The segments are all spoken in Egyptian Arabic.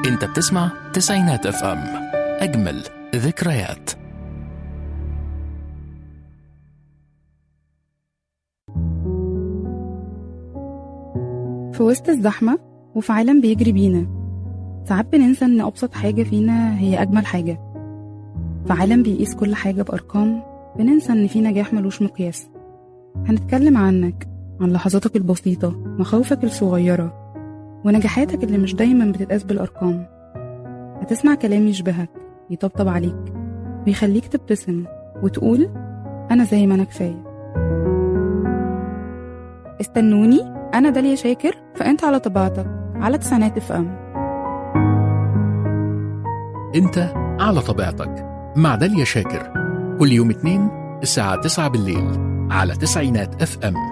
انت بتسمع تسعينات اف ام اجمل ذكريات في وسط الزحمة وفي عالم بيجري بينا ساعات بننسى إن أبسط حاجة فينا هي أجمل حاجة في عالم بيقيس كل حاجة بأرقام بننسى إن في نجاح ملوش مقياس هنتكلم عنك عن لحظاتك البسيطة مخاوفك الصغيرة ونجاحاتك اللي مش دايما بتتقاس بالأرقام هتسمع كلام يشبهك يطبطب عليك ويخليك تبتسم وتقول أنا زي ما أنا كفاية استنوني أنا داليا شاكر فأنت على طبيعتك على تسعينات اف ام انت على طبيعتك مع داليا شاكر كل يوم اثنين الساعة 9 بالليل على تسعينات اف ام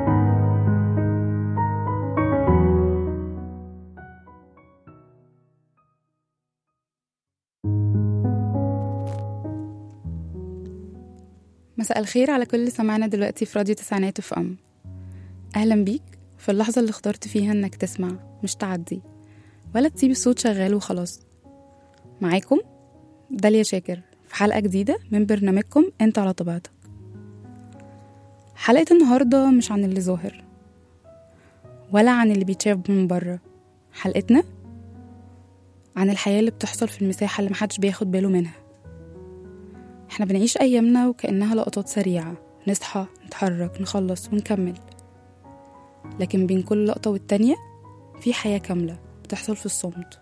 مساء الخير على كل اللي سمعنا دلوقتي في راديو تسعينات اف ام اهلا بيك في اللحظه اللي اخترت فيها انك تسمع مش تعدي ولا تسيب الصوت شغال وخلاص معاكم داليا شاكر في حلقه جديده من برنامجكم انت على طبيعتك حلقه النهارده مش عن اللي ظاهر ولا عن اللي بيتشاف من بره حلقتنا عن الحياه اللي بتحصل في المساحه اللي محدش بياخد باله منها احنا بنعيش أيامنا وكأنها لقطات سريعة نصحى نتحرك نخلص ونكمل لكن بين كل لقطة والتانية في حياة كاملة بتحصل في الصمت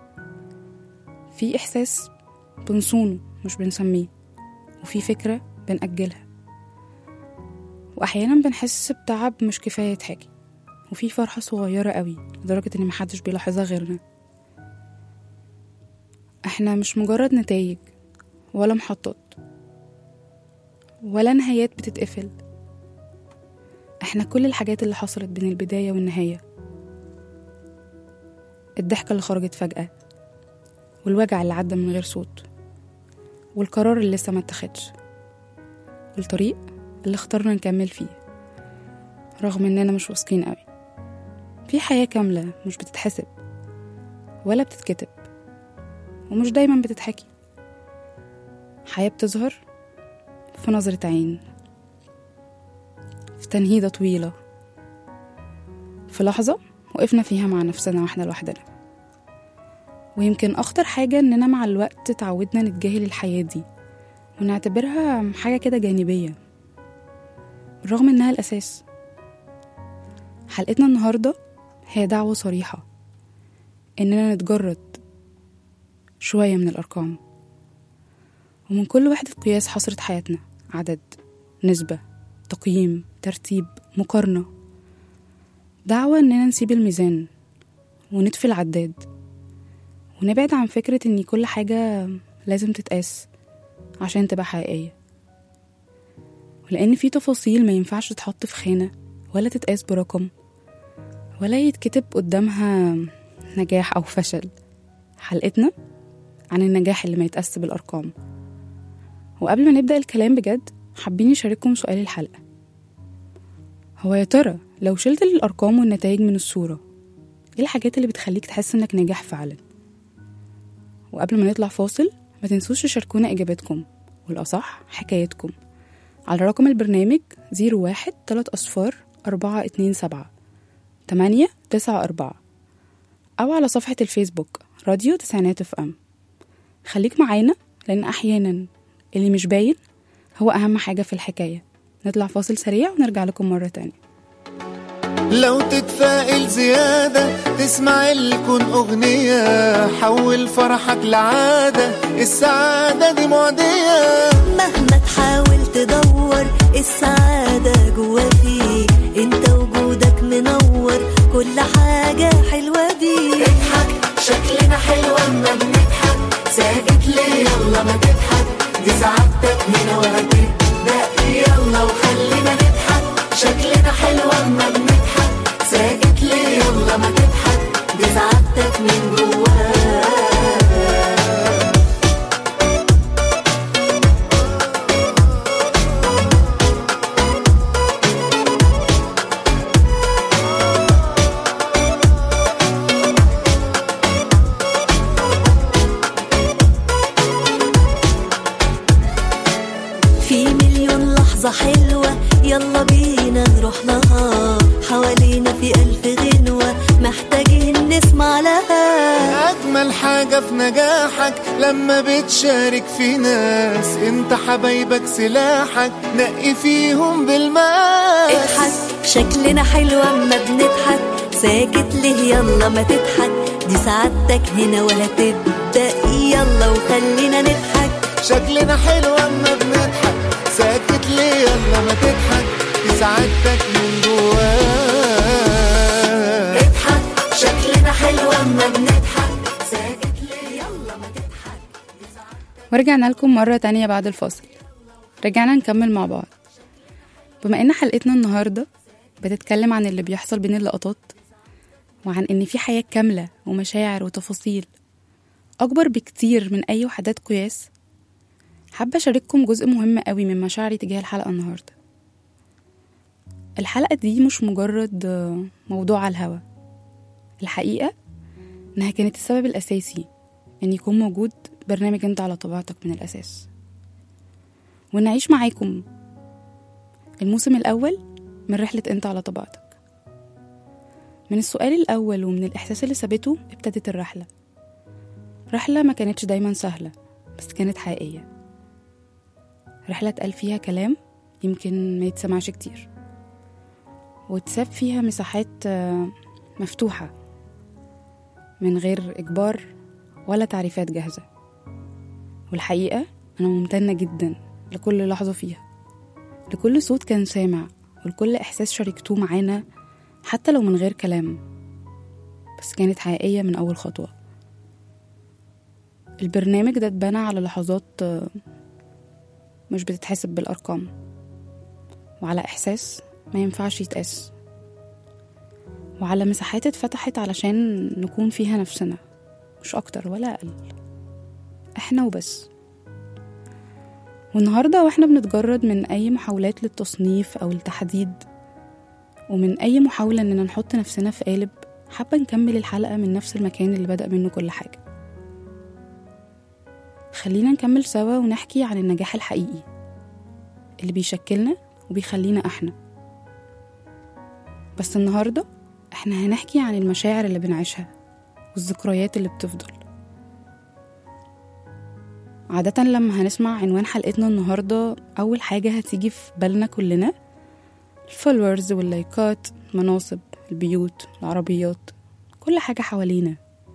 في إحساس بنصونه مش بنسميه وفي فكرة بنأجلها وأحيانا بنحس بتعب مش كفاية يتحكي وفي فرحة صغيرة قوي لدرجة إن محدش بيلاحظها غيرنا احنا مش مجرد نتائج ولا محطات ولا نهايات بتتقفل احنا كل الحاجات اللي حصلت بين البداية والنهاية الضحكة اللي خرجت فجأة والوجع اللي عدى من غير صوت والقرار اللي لسه ما اتخدش والطريق اللي اخترنا نكمل فيه رغم اننا مش واثقين قوي في حياة كاملة مش بتتحسب ولا بتتكتب ومش دايما بتتحكي حياة بتظهر في نظرة عين في تنهيدة طويلة في لحظة وقفنا فيها مع نفسنا واحنا لوحدنا ويمكن أخطر حاجة إننا مع الوقت تعودنا نتجاهل الحياة دي ونعتبرها حاجة كده جانبية بالرغم إنها الأساس حلقتنا النهاردة هي دعوة صريحة إننا نتجرد شوية من الأرقام ومن كل وحدة قياس حصرت حياتنا عدد نسبة تقييم ترتيب مقارنة دعوة إننا نسيب الميزان ونطفي العداد ونبعد عن فكرة إن كل حاجة لازم تتقاس عشان تبقى حقيقية ولأن في تفاصيل ما ينفعش تتحط في خانة ولا تتقاس برقم ولا يتكتب قدامها نجاح أو فشل حلقتنا عن النجاح اللي ما يتقاس بالأرقام وقبل ما نبدأ الكلام بجد حابين نشارككم سؤال الحلقة هو يا ترى لو شلت الأرقام والنتائج من الصورة ايه الحاجات اللي بتخليك تحس انك ناجح فعلا وقبل ما نطلع فاصل ما تنسوش تشاركونا إجاباتكم والأصح حكايتكم على رقم البرنامج 01 3 أصفار 427 8 9 4 أو على صفحة الفيسبوك راديو تسعينات اف ام خليك معانا لأن أحيانا اللي مش باين هو أهم حاجة في الحكاية نطلع فاصل سريع ونرجع لكم مرة تانية لو تتفائل زيادة تسمع الكون أغنية حول فرحك لعادة السعادة دي معدية مهما تحاول تدور السعادة جوا فيك انت وجودك منور كل حاجة حلوة بيك اضحك شكلنا حلو اما بنضحك ساكت ليه يلا ما تضحك دي سعادتك هنا وهتبدأ يلا وخلينا نضحك شكلنا حلو اما بنضحك ساكت ليه يلا ما تضحك دي سعادتك من جواك نجاحك لما بتشارك في ناس انت حبايبك سلاحك نقي فيهم بالماس اضحك شكلنا حلو اما بنضحك ساكت ليه يلا ما تضحك دي سعادتك هنا وهتبدأ يلا وخلينا نضحك شكلنا حلو اما بنضحك ساكت ليه يلا ما تضحك دي سعادتك من جواك اضحك شكلنا حلو اما بنضحك ساكت ليه يلا ما تضحك ورجعنا لكم مرة تانية بعد الفاصل رجعنا نكمل مع بعض بما ان حلقتنا النهاردة بتتكلم عن اللي بيحصل بين اللقطات وعن ان في حياة كاملة ومشاعر وتفاصيل اكبر بكتير من اي وحدات قياس حابة اشارككم جزء مهم قوي من مشاعري تجاه الحلقة النهاردة الحلقة دي مش مجرد آه، موضوع على الهوا الحقيقة انها كانت السبب الاساسي ان يكون موجود برنامج انت على طبيعتك من الاساس وان اعيش معاكم الموسم الاول من رحله انت على طبيعتك من السؤال الاول ومن الاحساس اللي سابته ابتدت الرحله رحله ما كانتش دايما سهله بس كانت حقيقيه رحله اتقال فيها كلام يمكن ما يتسمعش كتير وتساب فيها مساحات آه، مفتوحه من غير اجبار ولا تعريفات جاهزه والحقيقة أنا ممتنة جدا لكل لحظة فيها لكل صوت كان سامع ولكل إحساس شاركتوه معانا حتى لو من غير كلام بس كانت حقيقية من أول خطوة البرنامج ده اتبنى على لحظات آه، مش بتتحسب بالأرقام وعلى إحساس ما ينفعش يتقاس وعلى مساحات اتفتحت علشان نكون فيها نفسنا مش أكتر ولا أقل احنا وبس والنهاردة واحنا بنتجرد من أي محاولات للتصنيف أو التحديد ومن أي محاولة إننا نحط نفسنا في قالب حابة نكمل الحلقة من نفس المكان اللي بدأ منه كل حاجة خلينا نكمل سوا ونحكي عن النجاح الحقيقي اللي بيشكلنا وبيخلينا احنا بس النهاردة احنا هنحكي عن المشاعر اللي بنعيشها والذكريات اللي بتفضل عادة لما هنسمع عنوان حلقتنا النهاردة أول حاجة هتيجي في بالنا كلنا الفولورز واللايكات المناصب البيوت العربيات كل حاجة حوالينا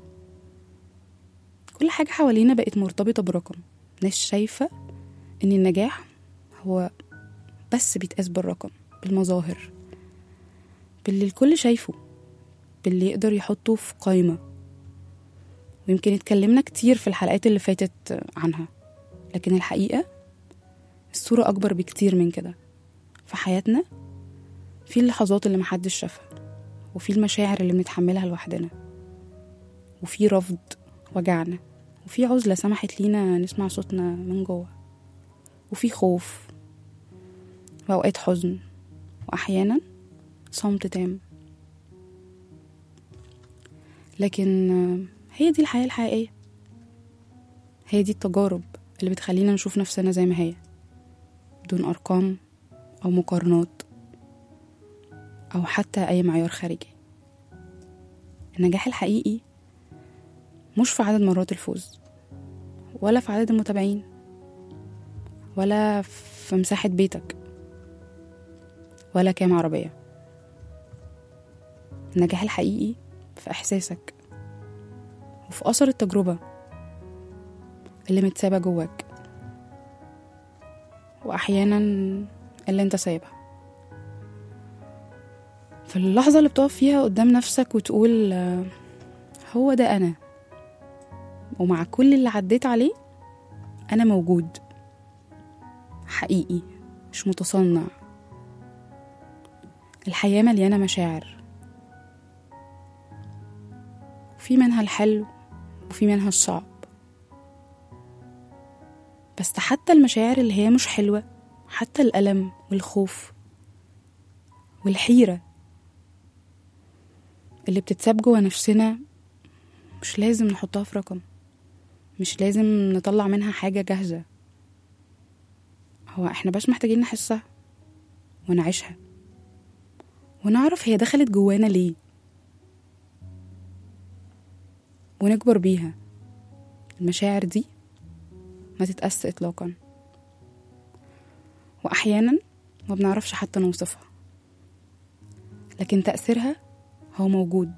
كل حاجة حوالينا بقت مرتبطة برقم ناس شايفة إن النجاح هو بس بيتقاس بالرقم بالمظاهر باللي الكل شايفه باللي يقدر يحطه في قائمة ويمكن اتكلمنا كتير في الحلقات اللي فاتت عنها لكن الحقيقة الصورة أكبر بكتير من كده في حياتنا في اللحظات اللي محدش شافها وفي المشاعر اللي بنتحملها لوحدنا وفي رفض وجعنا وفي عزلة سمحت لينا نسمع صوتنا من جوه وفي خوف وأوقات حزن وأحيانا صمت تام لكن آه، هي دي الحياة الحقيقية هي دي التجارب اللي بتخلينا نشوف نفسنا زي ما هي بدون أرقام أو مقارنات أو حتى أي معيار خارجي النجاح الحقيقي مش في عدد مرات الفوز ولا في عدد المتابعين ولا في مساحة بيتك ولا كام عربية النجاح الحقيقي في إحساسك وفي أثر التجربة اللي متسابة جواك وأحيانا اللي انت سايبها في اللحظة اللي بتقف فيها قدام نفسك وتقول آه، هو ده أنا ومع كل اللي عديت عليه أنا موجود حقيقي مش متصنع الحياة مليانة مشاعر وفي منها الحلو وفي منها الصعب بس حتى المشاعر اللي هي مش حلوة حتى الألم والخوف والحيرة اللي بتتساب جوا نفسنا مش لازم نحطها في رقم مش لازم نطلع منها حاجة جاهزة هو احنا بس محتاجين نحسها ونعيشها ونعرف هي دخلت جوانا ليه ونكبر بيها المشاعر دي ما تتقاس إطلاقا وأحيانا ما بنعرفش حتى نوصفها لكن تأثيرها هو موجود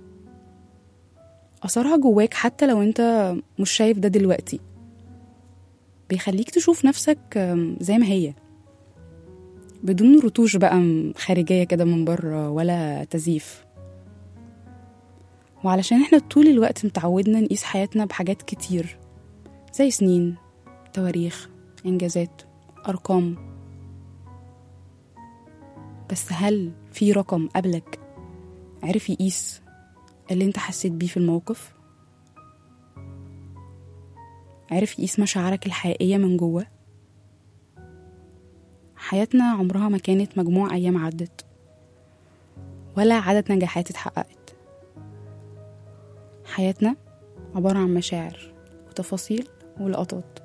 أثرها جواك حتى لو أنت مش شايف ده دلوقتي بيخليك تشوف نفسك آم، زي ما هي بدون رتوش بقى م- خارجية كده من بره ولا تزييف وعلشان احنا طول الوقت متعودنا نقيس حياتنا بحاجات كتير زي سنين تواريخ إنجازات أرقام بس هل في رقم قبلك عرف يقيس اللي انت حسيت بيه في الموقف عرف يقيس مشاعرك الحقيقية من جوه حياتنا عمرها ما كانت مجموع أيام عدت ولا عدد نجاحات اتحققت حياتنا عبارة عن مشاعر وتفاصيل ولقطات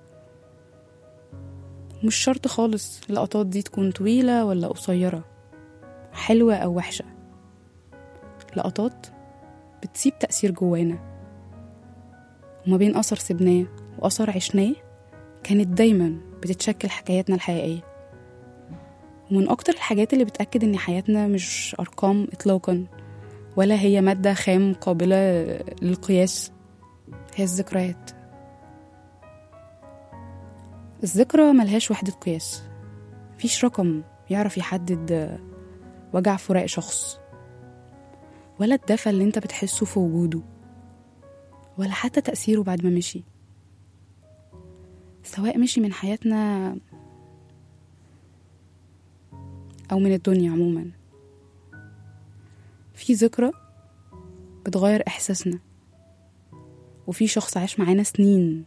مش شرط خالص اللقطات دي تكون طويلة ولا قصيرة حلوة أو وحشة لقطات بتسيب تأثير جوانا وما بين أثر سبناه وأثر عشناه كانت دايما بتتشكل حكاياتنا الحقيقية ومن أكتر الحاجات اللي بتأكد إن حياتنا مش أرقام إطلاقا ولا هي مادة خام قابلة للقياس هي الذكريات الذكرى ملهاش وحدة قياس مفيش رقم يعرف يحدد وجع فراق شخص ولا الدفى اللي انت بتحسه في وجوده ولا حتى تأثيره بعد ما مشي سواء مشي من حياتنا أو من الدنيا عموما في ذكرى بتغير إحساسنا وفي شخص عاش معانا سنين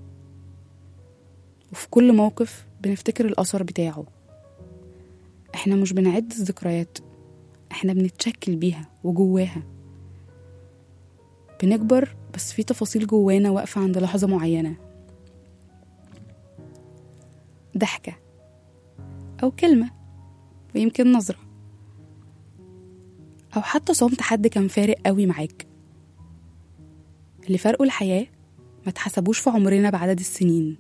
وفي كل موقف بنفتكر الأثر بتاعه احنا مش بنعد الذكريات احنا بنتشكل بيها وجواها بنكبر بس في تفاصيل جوانا واقفة عند لحظة معينة ضحكة أو كلمة ويمكن نظرة أو حتى صمت حد كان فارق قوي معاك اللي فرقوا الحياة ما اتحسبوش في عمرنا بعدد السنين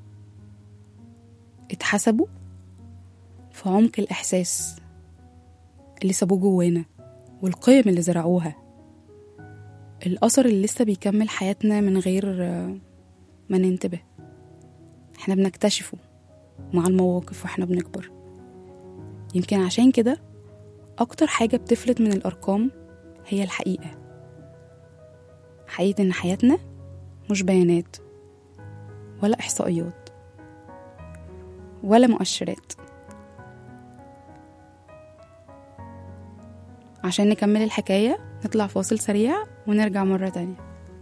اتحسبوا في عمق الإحساس اللي سابوه جوانا والقيم اللي زرعوها الأثر اللي لسه بيكمل حياتنا من غير آه، ما ننتبه احنا بنكتشفه مع المواقف واحنا بنكبر يمكن عشان كده أكتر حاجة بتفلت من الأرقام هي الحقيقة حقيقة إن حياتنا مش بيانات ولا إحصائيات ولا مؤشرات عشان نكمل الحكاية نطلع فاصل سريع ونرجع مرة تانية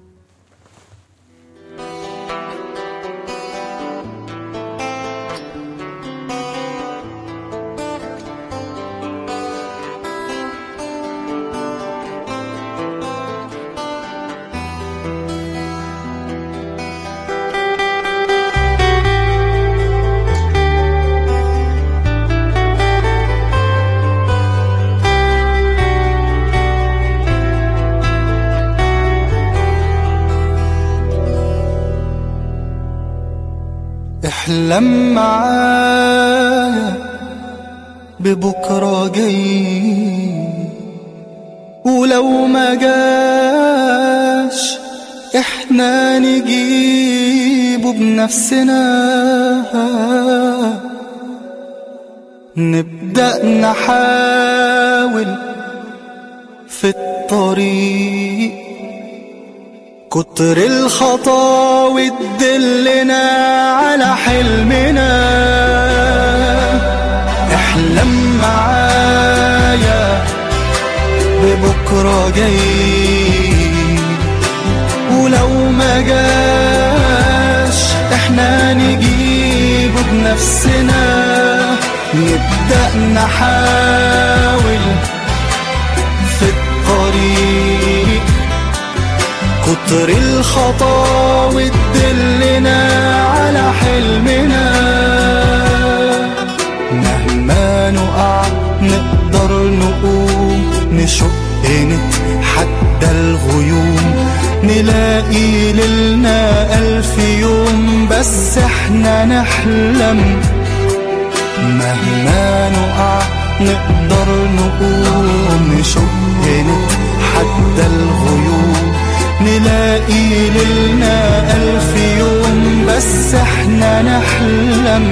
احلم معايا ببكرة جاي ولو ما جاش احنا نجيبه بنفسنا نبدأ نحاول في الطريق كتر الخطاوي تدلنا على حلمنا احلم معايا ببكرة جاي ولو ما جاش احنا نجيبه بنفسنا نبدأ نحاول في الطريق كتر الخطاوي تدلنا على حلمنا مهما نقع نقدر نقوم نشق نتحدى الغيوم نلاقي ليلنا ألف يوم بس احنا نحلم مهما نقع نقدر نقوم نشق نتحدى الغيوم نلاقي ليلنا ألف يوم بس احنا نحلم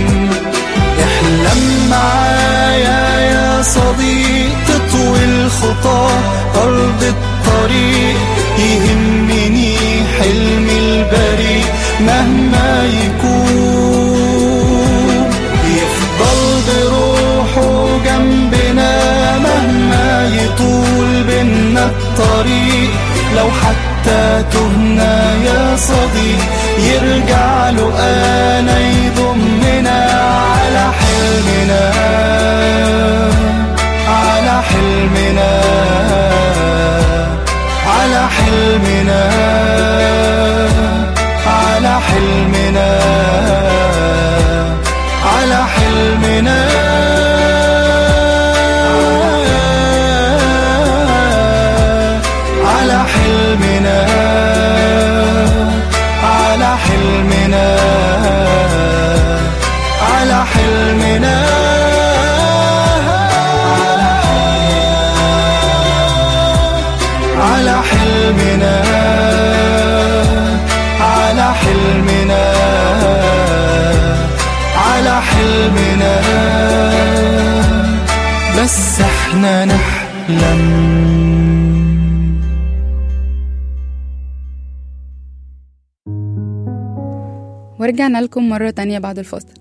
احلم معايا يا صديق تطوي الخطى أرض الطريق يهمني حلمي البريء مهما يكون يفضل بروحه جنبنا مهما يطول بينا الطريق لو حتى تهنا يا صديق يرجع له انا يضمنا على حلمنا على حلمنا على حلمنا على حلمنا على حلمنا على حلمنا على حلمنا على حلمنا على حلمنا على حلمنا على حلمنا بس احنا نحلم ورجعنا لكم مرة تانية بعد الفاصل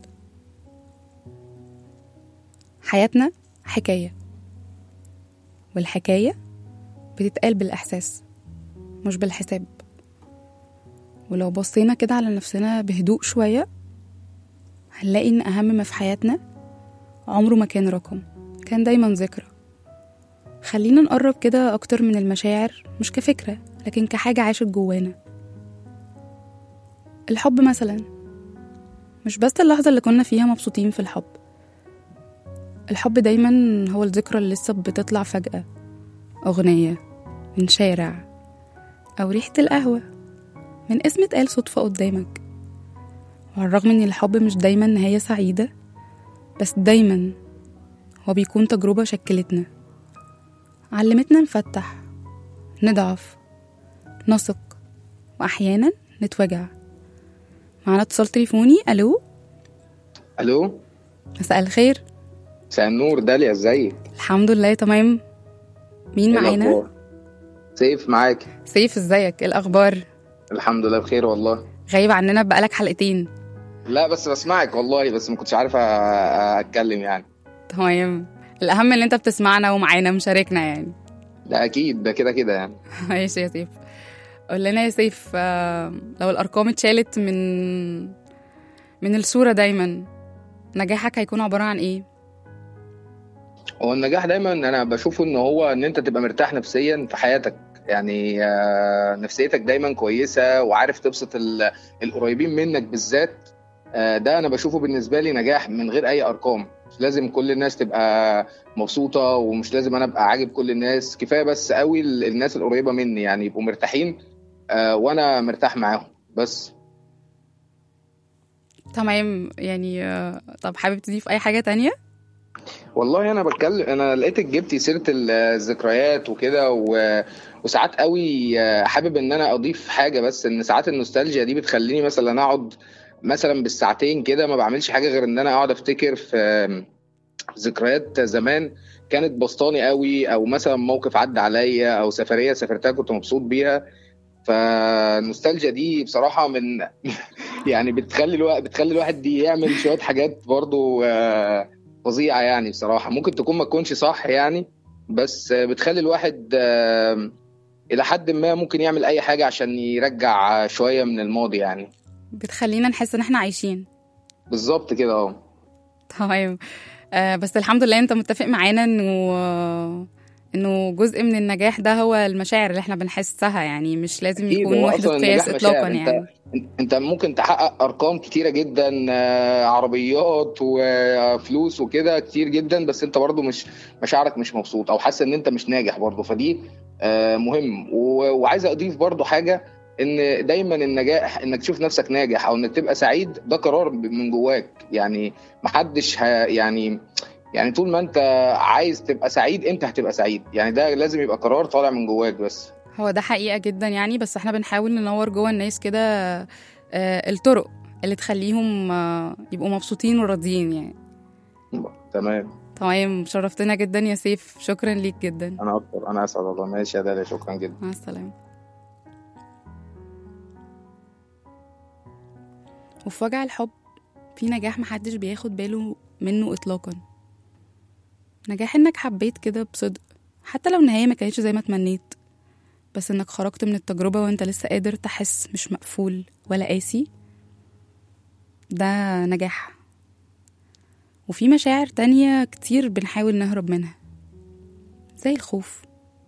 حياتنا حكاية والحكاية بتتقال بالإحساس مش بالحساب ولو بصينا كده على نفسنا بهدوء شوية هنلاقي إن أهم ما في حياتنا عمره ما كان رقم كان دايما ذكرى خلينا نقرب كده أكتر من المشاعر مش كفكرة لكن كحاجة عاشت جوانا الحب مثلا مش بس اللحظة اللي كنا فيها مبسوطين في الحب الحب دايما هو الذكرى اللي لسه بتطلع فجأة أغنية من شارع أو ريحة القهوة من اسم اتقال صدفة قدامك وعلى الرغم ان الحب مش دايما نهاية سعيدة بس دايما هو بيكون تجربة شكلتنا علمتنا نفتح نضعف نثق وأحيانا نتوجع معانا اتصال تليفوني ألو الو مساء الخير مساء النور داليا ازيك الحمد لله تمام مين إيه معانا الأخبار؟ سيف معاك سيف ازيك ايه الاخبار الحمد لله بخير والله غايب عننا بقالك حلقتين لا بس بسمعك والله بس ما كنتش عارف أ- أ- اتكلم يعني تمام الاهم ان انت بتسمعنا ومعانا مشاركنا يعني لا اكيد ده كده كده يعني ماشي يا سيف قول لنا يا سيف آه، لو الارقام اتشالت من من الصوره دايما نجاحك هيكون عباره عن ايه هو النجاح دايما انا بشوفه ان هو ان انت تبقى مرتاح نفسيا في حياتك يعني آه، نفسيتك دايما كويسه وعارف تبسط ال- القريبين منك بالذات آه، ده انا بشوفه بالنسبه لي نجاح من غير اي ارقام مش لازم كل الناس تبقى مبسوطه ومش لازم انا ابقى عاجب كل الناس كفايه بس قوي ال- الناس القريبه مني يعني يبقوا مرتاحين آه، وانا مرتاح معاهم بس تمام يعني آه، طب حابب تضيف اي حاجه تانية والله انا بتكلم انا لقيتك جبتي سيره الذكريات وكده و... وساعات قوي آه، حابب ان انا اضيف حاجه بس ان ساعات النوستالجيا دي بتخليني مثلا اقعد مثلا بالساعتين كده ما بعملش حاجه غير ان انا اقعد افتكر في ذكريات زمان كانت بسطاني قوي او مثلا موقف عدى عليا او سفريه سافرتها كنت مبسوط بيها فالنوستالجيا دي بصراحه من يعني بتخلي الواحد بتخلي الواحد دي يعمل شويه حاجات برضو آه، فظيعه يعني بصراحه ممكن تكون ما تكونش صح يعني بس آه، بتخلي الواحد آه، الى حد ما ممكن يعمل اي حاجه عشان يرجع شويه من الماضي يعني بتخلينا نحس ان احنا عايشين بالظبط كده اه تمام آه بس الحمد لله انت متفق معانا انه آه، انه جزء من النجاح ده هو المشاعر اللي احنا بنحسها يعني مش لازم أكيد، يكون هو وحدة أصلاً قياس النجاح اطلاقا مشاعر. يعني انت ممكن تحقق ارقام كتيره جدا آه، عربيات وفلوس وكده كتير جدا بس انت برضو مش مشاعرك مش مبسوط او حاسس ان انت مش ناجح برضو فدي آه، مهم و- وعايز اضيف برضو حاجه ان دايما النجاح انك تشوف نفسك ناجح او انك تبقى سعيد ده قرار من جواك يعني محدش ه... يعني يعني طول ما انت عايز تبقى سعيد انت هتبقى سعيد يعني ده لازم يبقى قرار طالع من جواك بس هو ده حقيقة جدا يعني بس احنا بنحاول ننور جوه الناس كده آه، الطرق اللي تخليهم آه، يبقوا مبسوطين وراضيين يعني تمام تمام شرفتنا جدا يا سيف شكرا ليك جدا انا اكتر انا اسعد والله ماشي يا داليا شكرا جدا مع السلامة وفي وجع الحب في نجاح محدش بياخد باله منه إطلاقا نجاح إنك حبيت كده بصدق حتى لو النهاية ما كانتش زي ما تمنيت بس إنك خرجت من التجربة وإنت لسه قادر تحس مش مقفول ولا قاسي ده نجاح وفي مشاعر تانية كتير بنحاول نهرب منها زي الخوف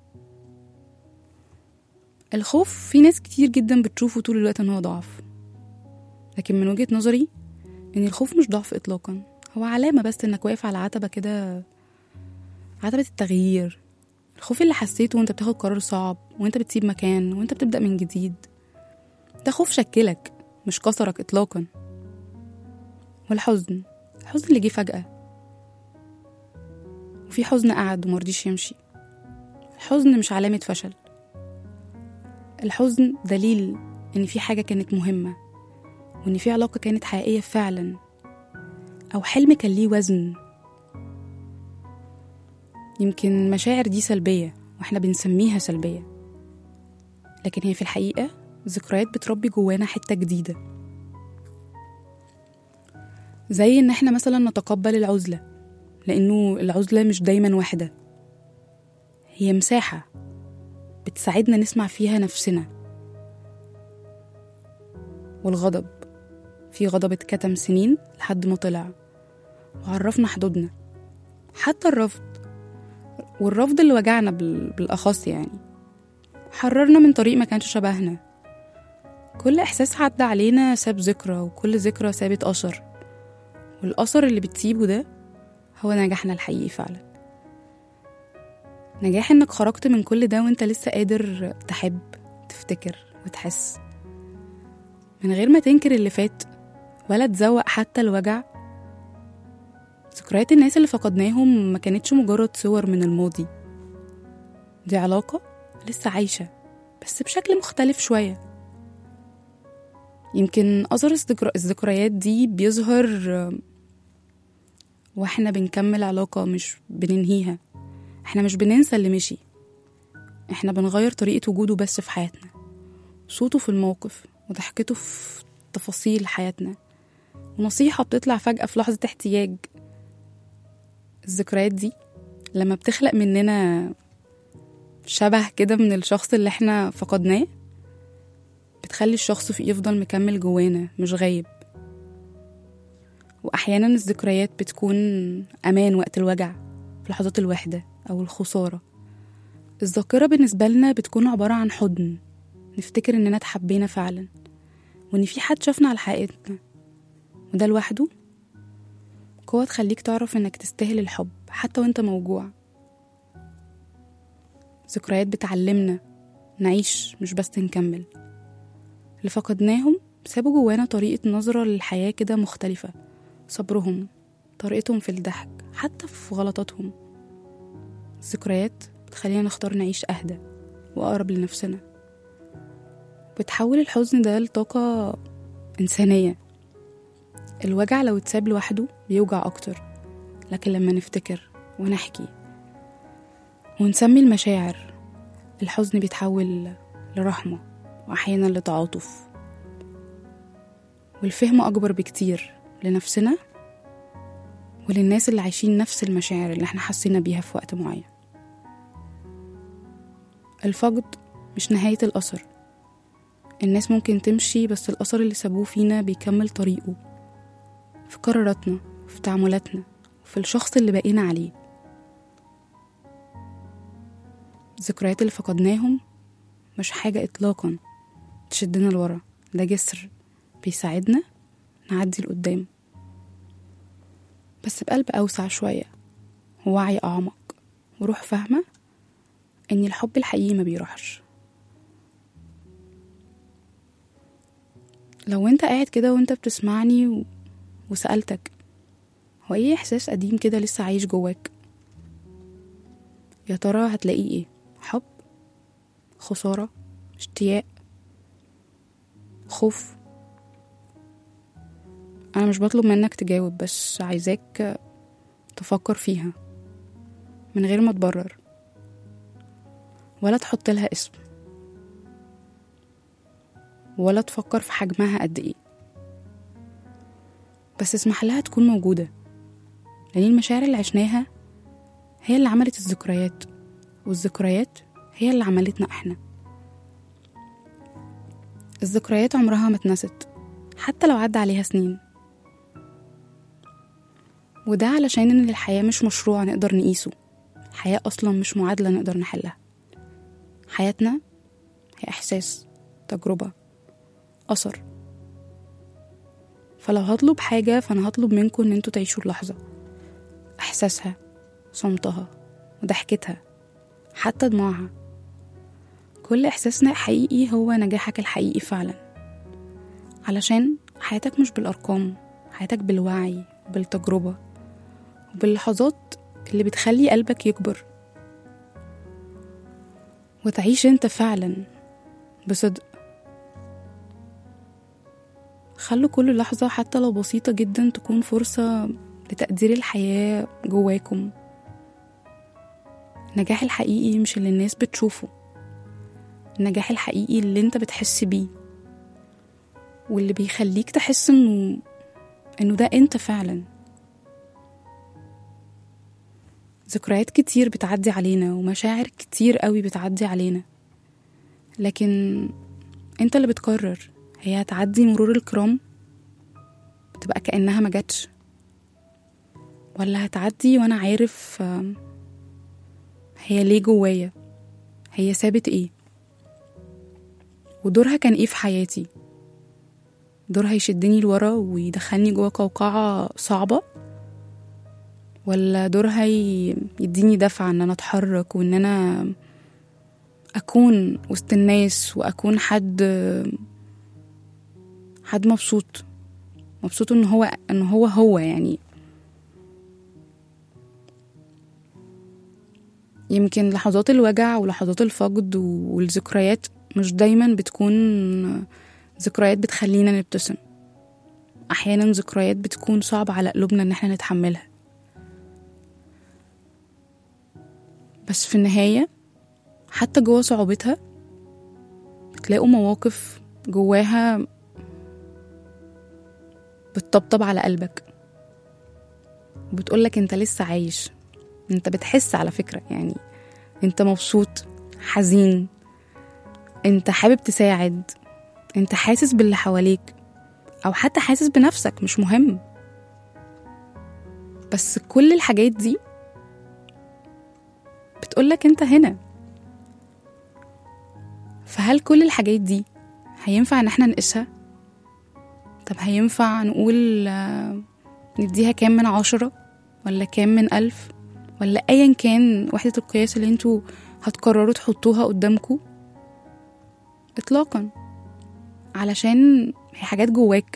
الخوف في ناس كتير جدا بتشوفه طول الوقت ان هو ضعف لكن من وجهة نظري ان الخوف مش ضعف اطلاقا هو علامة بس انك واقف على عتبة كده عتبة التغيير الخوف اللي حسيته وانت بتاخد قرار صعب وانت بتسيب مكان وانت بتبدأ من جديد ده خوف شكلك مش كسرك اطلاقا والحزن الحزن اللي جه فجأة وفي حزن قعد ومرضيش يمشي الحزن مش علامة فشل الحزن دليل إن في حاجة كانت مهمة وإن في علاقة كانت حقيقية فعلا أو حلم كان ليه وزن يمكن المشاعر دي سلبية وإحنا بنسميها سلبية لكن هي في الحقيقة ذكريات بتربي جوانا حتة جديدة زي إن إحنا مثلا نتقبل العزلة لأنه العزلة مش دايما واحدة هي مساحة بتساعدنا نسمع فيها نفسنا والغضب في غضب اتكتم سنين لحد ما طلع وعرفنا حدودنا حتى الرفض والرفض اللي وجعنا بال- بالأخص يعني حررنا من طريق ما كانش شبهنا كل إحساس عدى علينا ساب ذكرى وكل ذكرى سابت أثر والأثر اللي بتسيبه ده هو نجاحنا الحقيقي فعلا نجاح انك خرجت من كل ده وانت لسه قادر تحب تفتكر وتحس من غير ما تنكر اللي فات ولا تزوق حتى الوجع ذكريات الناس اللي فقدناهم ما كانتش مجرد صور من الماضي دي علاقة لسه عايشة بس بشكل مختلف شوية يمكن أثر الذكر- الذكريات دي بيظهر واحنا بنكمل علاقة مش بننهيها احنا مش بننسى اللي مشي احنا بنغير طريقة وجوده بس في حياتنا صوته في الموقف وضحكته في تفاصيل حياتنا ونصيحة بتطلع فجأة في لحظة احتياج الذكريات دي لما بتخلق مننا شبه كده من الشخص اللي احنا فقدناه بتخلي الشخص في يفضل مكمل جوانا مش غايب وأحيانا الذكريات بتكون أمان وقت الوجع في لحظات الوحدة أو الخسارة الذاكرة بالنسبة لنا بتكون عبارة عن حضن نفتكر إننا اتحبينا فعلا وإن في حد شافنا على حقيقتنا وده لوحده قوة تخليك تعرف إنك تستاهل الحب حتى وإنت موجوع ذكريات بتعلمنا نعيش مش بس نكمل اللي فقدناهم سابوا جوانا طريقة نظرة للحياة كده مختلفة صبرهم طريقتهم في الضحك حتى في غلطاتهم الذكريات بتخلينا نختار نعيش أهدى وأقرب لنفسنا بتحول الحزن ده لطاقة إنسانية الوجع لو اتساب لوحده بيوجع أكتر لكن لما نفتكر ونحكي ونسمي المشاعر الحزن بيتحول لرحمة وأحيانا لتعاطف والفهم أكبر بكتير لنفسنا وللناس اللي عايشين نفس المشاعر اللي احنا حسينا بيها في وقت معين الفقد مش نهاية الأثر الناس ممكن تمشي بس الأثر اللي سابوه فينا بيكمل طريقه في قراراتنا في تعاملاتنا في الشخص اللي بقينا عليه الذكريات اللي فقدناهم مش حاجة إطلاقا تشدنا لورا ده جسر بيساعدنا نعدي لقدام بس بقلب أوسع شوية ووعي أعمق وروح فاهمة إن الحب الحقيقي ما بيروحش لو انت قاعد كده وانت بتسمعني و... وسألتك هو ايه احساس قديم كده لسه عايش جواك يا ترى هتلاقيه ايه حب خسارة اشتياق خوف انا مش بطلب منك تجاوب بس عايزاك تفكر فيها من غير ما تبرر ولا تحط لها اسم ولا تفكر في حجمها قد ايه بس اسمح لها تكون موجودة لأن المشاعر اللي عشناها هي اللي عملت الذكريات والذكريات هي اللي عملتنا احنا الذكريات عمرها ما اتنست حتى لو عدى عليها سنين وده علشان ان الحياة مش مشروع نقدر نقيسه الحياة أصلا مش معادلة نقدر نحلها حياتنا هي إحساس تجربة أثر فلو هطلب حاجة فأنا هطلب منكم إن انتوا تعيشوا اللحظة إحساسها صمتها وضحكتها حتى دموعها كل إحساسنا حقيقي هو نجاحك الحقيقي فعلا علشان حياتك مش بالأرقام حياتك بالوعي بالتجربة وباللحظات اللي بتخلي قلبك يكبر وتعيش انت فعلا بصدق خلوا كل لحظة حتى لو بسيطة جدا تكون فرصة لتقدير الحياة جواكم النجاح الحقيقي مش اللي الناس بتشوفه النجاح الحقيقي اللي انت بتحس بيه واللي بيخليك تحس انه انه ده انت فعلا ذكريات كتير بتعدي علينا ومشاعر كتير قوي بتعدي علينا لكن انت اللي بتقرر هي هتعدي مرور الكرام بتبقى كأنها ما جاتش ولا هتعدي وانا عارف آم، هي ليه جوايا هي سابت ايه ودورها كان ايه في حياتي دورها يشدني لورا ويدخلني جوا قوقعة صعبة ولا دورها ي- يديني دفعة ان انا اتحرك وان انا اكون وسط الناس واكون حد حد مبسوط مبسوط ان هو ان هو هو يعني يمكن لحظات الوجع ولحظات الفقد والذكريات مش دايما بتكون ذكريات بتخلينا نبتسم احيانا ذكريات بتكون صعبة على قلوبنا ان احنا نتحملها بس في النهاية حتى جوا صعوبتها بتلاقوا مواقف جواها بتطبطب على قلبك وبتقولك انت لسه عايش انت بتحس على فكرة يعني انت مبسوط حزين انت حابب تساعد انت حاسس باللي حواليك او حتى حاسس بنفسك مش مهم بس كل الحاجات دي بتقولك انت هنا فهل كل الحاجات دي هينفع ان احنا نقيسها طب هينفع نقول آه، نديها كام من عشرة ولا كام من ألف ولا أيا كان وحدة القياس اللي انتوا هتقرروا تحطوها قدامكم إطلاقا علشان هي حاجات جواك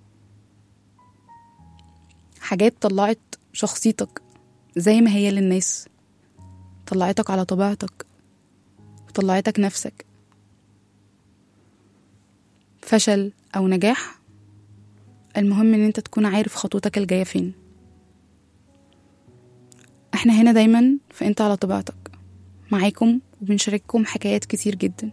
حاجات طلعت شخصيتك زي ما هي للناس طلعتك على طبيعتك وطلعتك نفسك فشل أو نجاح المهم ان انت تكون عارف خطوتك الجاية فين احنا هنا دايما في انت على طبيعتك معاكم وبنشارككم حكايات كتير جدا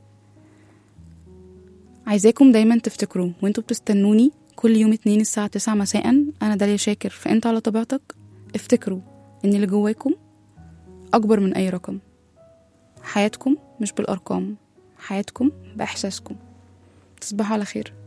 عايزاكم دايما تفتكروا وانتوا بتستنوني كل يوم اتنين الساعة تسعة مساء انا داليا شاكر في انت على طبيعتك افتكروا ان اللي جواكم اكبر من اي رقم حياتكم مش بالارقام حياتكم باحساسكم تصبحوا على خير